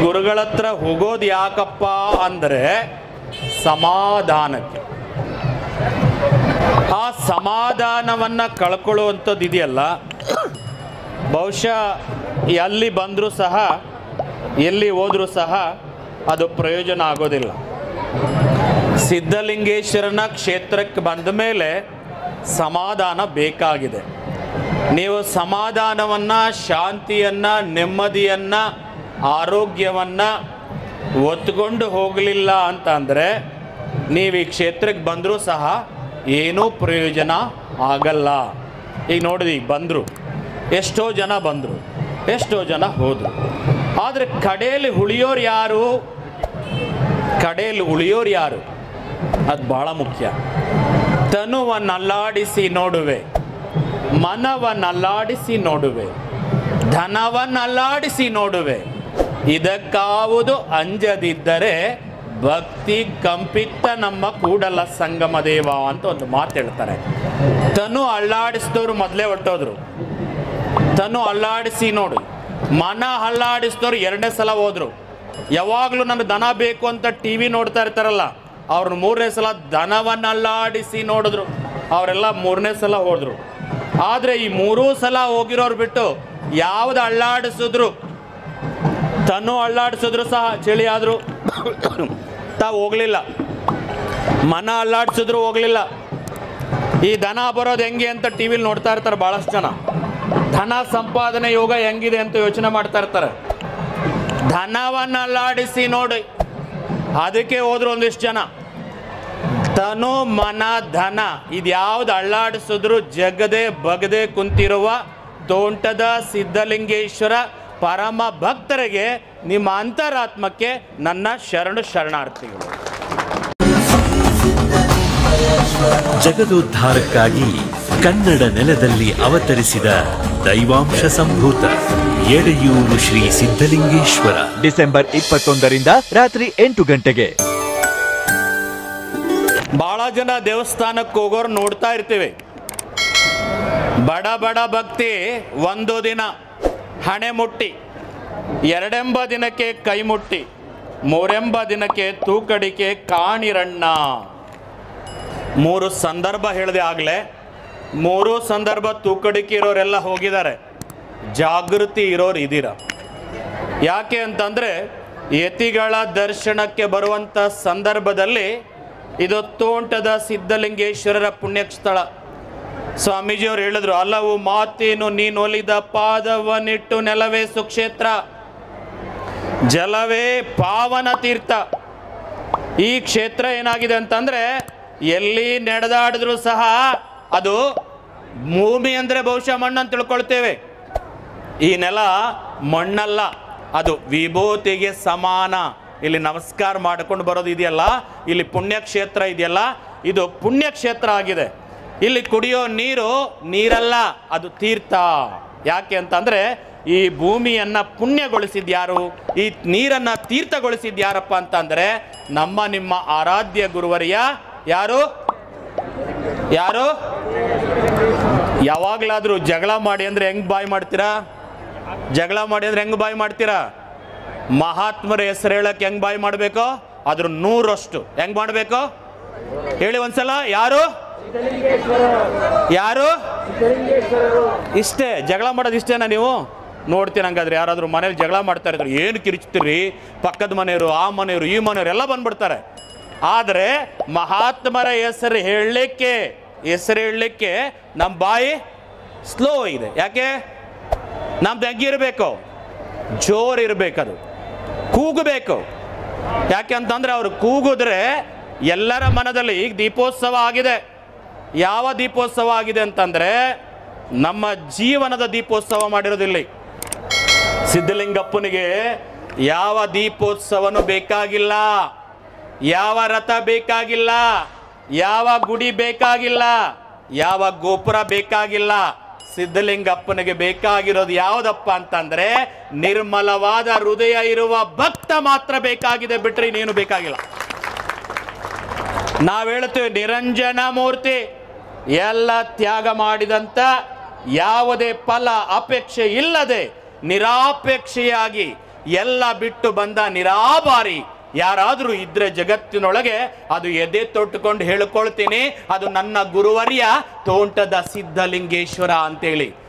ಗುರುಗಳ ಹತ್ರ ಹೋಗೋದು ಯಾಕಪ್ಪ ಅಂದರೆ ಸಮಾಧಾನಕ್ಕೆ ಆ ಸಮಾಧಾನವನ್ನು ಕಳ್ಕೊಳ್ಳುವಂಥದ್ದು ಇದೆಯಲ್ಲ ಬಹುಶಃ ಎಲ್ಲಿ ಬಂದರೂ ಸಹ ಎಲ್ಲಿ ಹೋದರೂ ಸಹ ಅದು ಪ್ರಯೋಜನ ಆಗೋದಿಲ್ಲ ಸಿದ್ಧಲಿಂಗೇಶ್ವರನ ಕ್ಷೇತ್ರಕ್ಕೆ ಬಂದ ಮೇಲೆ ಸಮಾಧಾನ ಬೇಕಾಗಿದೆ ನೀವು ಸಮಾಧಾನವನ್ನು ಶಾಂತಿಯನ್ನು ನೆಮ್ಮದಿಯನ್ನು ಆರೋಗ್ಯವನ್ನು ಒತ್ಕೊಂಡು ಹೋಗಲಿಲ್ಲ ಅಂತ ಅಂದರೆ ನೀವು ಈ ಕ್ಷೇತ್ರಕ್ಕೆ ಬಂದರೂ ಸಹ ಏನೂ ಪ್ರಯೋಜನ ಆಗಲ್ಲ ಈಗ ನೋಡಿದ್ವಿ ಈಗ ಬಂದರು ಎಷ್ಟೋ ಜನ ಬಂದರು ಎಷ್ಟೋ ಜನ ಹೋದರು ಆದರೆ ಕಡೆಯಲ್ಲಿ ಉಳಿಯೋರು ಯಾರು ಕಡೆಯಲ್ಲಿ ಉಳಿಯೋರು ಯಾರು ಅದು ಬಹಳ ಮುಖ್ಯ ತನುವನ್ನಲ್ಲಾಡಿಸಿ ನೋಡುವೆ ಮನವನ್ನಲ್ಲಾಡಿಸಿ ನೋಡುವೆ ಧನವನ್ನಲ್ಲಾಡಿಸಿ ನೋಡುವೆ ಇದಕ್ಕಾವುದು ಅಂಜದಿದ್ದರೆ ಭಕ್ತಿ ಕಂಪಿತ್ತ ನಮ್ಮ ಕೂಡಲ ಸಂಗಮ ದೇವ ಅಂತ ಒಂದು ಮಾತು ಹೇಳ್ತಾರೆ ತನು ಅಲ್ಲಾಡಿಸಿದವರು ಮೊದಲೇ ಹೊಟ್ಟೋದ್ರು ತನು ಅಲ್ಲಾಡಿಸಿ ನೋಡು ಮನ ಅಲ್ಲಾಡಿಸಿದವ್ರು ಎರಡನೇ ಸಲ ಹೋದ್ರು ಯಾವಾಗಲೂ ನನಗೆ ದನ ಬೇಕು ಅಂತ ಟಿ ವಿ ನೋಡ್ತಾ ಇರ್ತಾರಲ್ಲ ಅವ್ರನ್ನ ಮೂರನೇ ಸಲ ದನವನ್ನು ಅಲ್ಲಾಡಿಸಿ ನೋಡಿದ್ರು ಅವರೆಲ್ಲ ಮೂರನೇ ಸಲ ಹೋದ್ರು ಆದರೆ ಈ ಮೂರೂ ಸಲ ಹೋಗಿರೋರು ಬಿಟ್ಟು ಯಾವ್ದು ಅಲ್ಲಾಡಿಸಿದ್ರು ತನು ಅಲ್ಲಾಡಿಸಿದ್ರು ಸಹ ಚಳಿ ಆದರು ತಾವು ಹೋಗಲಿಲ್ಲ ಮನ ಅಲ್ಲಾಡಿಸಿದ್ರು ಹೋಗಲಿಲ್ಲ ಈ ದನ ಬರೋದು ಹೆಂಗೆ ಅಂತ ಟಿ ವಿಲಿ ನೋಡ್ತಾ ಇರ್ತಾರೆ ಭಾಳಷ್ಟು ಜನ ಧನ ಸಂಪಾದನೆ ಯೋಗ ಹೆಂಗಿದೆ ಅಂತ ಯೋಚನೆ ಮಾಡ್ತಾ ಇರ್ತಾರೆ ಧನವನ್ನಲ್ಲಾಡಿಸಿ ನೋಡಿ ಅದಕ್ಕೆ ಹೋದ್ರು ಒಂದಿಷ್ಟು ಜನ ತನು ಮನ ಧನ ಇದ್ಯಾವ್ದು ಅಳ್ಳಾಡಿಸಿದ್ರು ಜಗದೆ ಬಗದೆ ಕುಂತಿರುವ ತೋಂಟದ ಸಿದ್ಧಲಿಂಗೇಶ್ವರ ಪರಮ ಭಕ್ತರಿಗೆ ನಿಮ್ಮ ಅಂತರಾತ್ಮಕ್ಕೆ ನನ್ನ ಶರಣು ಶರಣಾರ್ಥಿಗಳು ಜಗದೋದ್ಧಾರಕ್ಕಾಗಿ ಕನ್ನಡ ನೆಲದಲ್ಲಿ ಅವತರಿಸಿದ ದೈವಾಂಶ ಸಂಭೂತ ಎಡೆಯೂರು ಶ್ರೀ ಸಿದ್ಧಲಿಂಗೇಶ್ವರ ಡಿಸೆಂಬರ್ ಇಪ್ಪತ್ತೊಂದರಿಂದ ರಾತ್ರಿ ಎಂಟು ಗಂಟೆಗೆ ಭಾಳ ಜನ ದೇವಸ್ಥಾನಕ್ಕೆ ಹೋಗೋರು ನೋಡ್ತಾ ಇರ್ತೀವಿ ಬಡ ಬಡ ಭಕ್ತಿ ಒಂದು ದಿನ ಹಣೆ ಮುಟ್ಟಿ ಎರಡೆಂಬ ದಿನಕ್ಕೆ ಕೈ ಮುಟ್ಟಿ ಮೂರೆಂಬ ದಿನಕ್ಕೆ ತೂಕಡಿಕೆ ಕಾಣಿರಣ್ಣ ಮೂರು ಸಂದರ್ಭ ಹೇಳಿದೆ ಆಗಲೇ ಮೂರು ಸಂದರ್ಭ ತೂಕಡಿಕೆ ಇರೋರೆಲ್ಲ ಹೋಗಿದ್ದಾರೆ ಜಾಗೃತಿ ಇರೋರು ಇದ್ದೀರ ಯಾಕೆ ಅಂತಂದರೆ ಯತಿಗಳ ದರ್ಶನಕ್ಕೆ ಬರುವಂಥ ಸಂದರ್ಭದಲ್ಲಿ ಇದು ತೋಂಟದ ಸಿದ್ಧಲಿಂಗೇಶ್ವರರ ಪುಣ್ಯಸ್ಥಳ ಸ್ವಾಮೀಜಿಯವರು ಹೇಳಿದ್ರು ಅಲ್ಲವು ಮಾತೇನು ನೀನು ಒಲಿದ ಪಾದವನಿಟ್ಟು ನೆಲವೇ ಸುಕ್ಷೇತ್ರ ಜಲವೇ ಪಾವನ ತೀರ್ಥ ಈ ಕ್ಷೇತ್ರ ಏನಾಗಿದೆ ಅಂತಂದ್ರೆ ಎಲ್ಲಿ ನಡೆದಾಡಿದ್ರು ಸಹ ಅದು ಭೂಮಿ ಅಂದರೆ ಬಹುಶಃ ಮಣ್ಣು ಅಂತ ತಿಳ್ಕೊಳ್ತೇವೆ ಈ ನೆಲ ಮಣ್ಣಲ್ಲ ಅದು ವಿಭೂತಿಗೆ ಸಮಾನ ಇಲ್ಲಿ ನಮಸ್ಕಾರ ಮಾಡ್ಕೊಂಡು ಬರೋದು ಇದೆಯಲ್ಲ ಇಲ್ಲಿ ಪುಣ್ಯಕ್ಷೇತ್ರ ಇದೆಯಲ್ಲ ಇದು ಪುಣ್ಯಕ್ಷೇತ್ರ ಆಗಿದೆ ಇಲ್ಲಿ ಕುಡಿಯೋ ನೀರು ನೀರಲ್ಲ ಅದು ತೀರ್ಥ ಯಾಕೆ ಅಂತಂದ್ರೆ ಈ ಭೂಮಿಯನ್ನ ಪುಣ್ಯಗೊಳಿಸಿದ ಯಾರು ಈ ನೀರನ್ನ ತೀರ್ಥಗೊಳಿಸಿದ ಯಾರಪ್ಪ ಅಂತಂದ್ರೆ ನಮ್ಮ ನಿಮ್ಮ ಆರಾಧ್ಯ ಗುರುವರಿಯ ಯಾರು ಯಾರು ಯಾವಾಗಲಾದರೂ ಜಗಳ ಮಾಡಿ ಅಂದರೆ ಹೆಂಗೆ ಬಾಯಿ ಮಾಡ್ತೀರಾ ಜಗಳ ಮಾಡಿ ಅಂದರೆ ಹೆಂಗೆ ಬಾಯಿ ಮಾಡ್ತೀರಾ ಮಹಾತ್ಮರ ಹೆಸರು ಹೇಳಕ್ಕೆ ಹೆಂಗೆ ಬಾಯಿ ಮಾಡಬೇಕು ಅದ್ರ ನೂರಷ್ಟು ಹೆಂಗೆ ಮಾಡಬೇಕು ಹೇಳಿ ಒಂದ್ಸಲ ಯಾರು ಯಾರು ಇಷ್ಟೇ ಜಗಳ ಮಾಡೋದು ಇಷ್ಟೇನಾ ನೀವು ನೋಡ್ತೀನಿ ಹಂಗಾದ್ರೆ ಯಾರಾದರೂ ಮನೇಲಿ ಜಗಳ ಮಾಡ್ತಾ ಇರ್ತಾರೆ ಏನು ಕಿರಿಚ್ತೀರಿ ಪಕ್ಕದ ಮನೆಯವರು ಆ ಮನೆಯವರು ಈ ಮನೆಯವರು ಎಲ್ಲ ಬಂದ್ಬಿಡ್ತಾರೆ ಆದರೆ ಮಹಾತ್ಮರ ಹೆಸರು ಹೇಳಲಿಕ್ಕೆ ಹೆಸರು ಹೇಳಲಿಕ್ಕೆ ನಮ್ಮ ಬಾಯಿ ಸ್ಲೋ ಇದೆ ಯಾಕೆ ನಮ್ದು ಹೆಂಗಿರಬೇಕು ಜೋರು ಇರಬೇಕದು ಕೂಗಬೇಕು ಯಾಕೆ ಅಂತಂದ್ರೆ ಅವರು ಕೂಗಿದ್ರೆ ಎಲ್ಲರ ಮನದಲ್ಲಿ ಈಗ ದೀಪೋತ್ಸವ ಆಗಿದೆ ಯಾವ ದೀಪೋತ್ಸವ ಆಗಿದೆ ಅಂತಂದ್ರೆ ನಮ್ಮ ಜೀವನದ ದೀಪೋತ್ಸವ ಮಾಡಿರೋದಿಲ್ಲಿ ಸಿದ್ಧಲಿಂಗಪ್ಪನಿಗೆ ಯಾವ ದೀಪೋತ್ಸವನು ಬೇಕಾಗಿಲ್ಲ ಯಾವ ರಥ ಬೇಕಾಗಿಲ್ಲ ಯಾವ ಗುಡಿ ಬೇಕಾಗಿಲ್ಲ ಯಾವ ಗೋಪುರ ಬೇಕಾಗಿಲ್ಲ ಸಿದ್ಧಲಿಂಗಪ್ಪನಿಗೆ ಬೇಕಾಗಿರೋದು ಯಾವುದಪ್ಪ ಅಂತಂದ್ರೆ ನಿರ್ಮಲವಾದ ಹೃದಯ ಇರುವ ಭಕ್ತ ಮಾತ್ರ ಬೇಕಾಗಿದೆ ಬಿಟ್ರೆ ಇನ್ನೇನು ಬೇಕಾಗಿಲ್ಲ ನಾವು ಹೇಳ್ತೇವೆ ನಿರಂಜನ ಮೂರ್ತಿ ಎಲ್ಲ ತ್ಯಾಗ ಮಾಡಿದಂತ ಯಾವುದೇ ಫಲ ಅಪೇಕ್ಷೆ ಇಲ್ಲದೆ ನಿರಾಪೇಕ್ಷೆಯಾಗಿ ಎಲ್ಲ ಬಿಟ್ಟು ಬಂದ ನಿರಾಭಾರಿ ಯಾರಾದರೂ ಇದ್ರೆ ಜಗತ್ತಿನೊಳಗೆ ಅದು ಎದೆ ತೊಟ್ಟುಕೊಂಡು ಹೇಳ್ಕೊಳ್ತೀನಿ ಅದು ನನ್ನ ಗುರುವರ್ಯ ತೋಂಟದ ಸಿದ್ಧಲಿಂಗೇಶ್ವರ ಅಂತೇಳಿ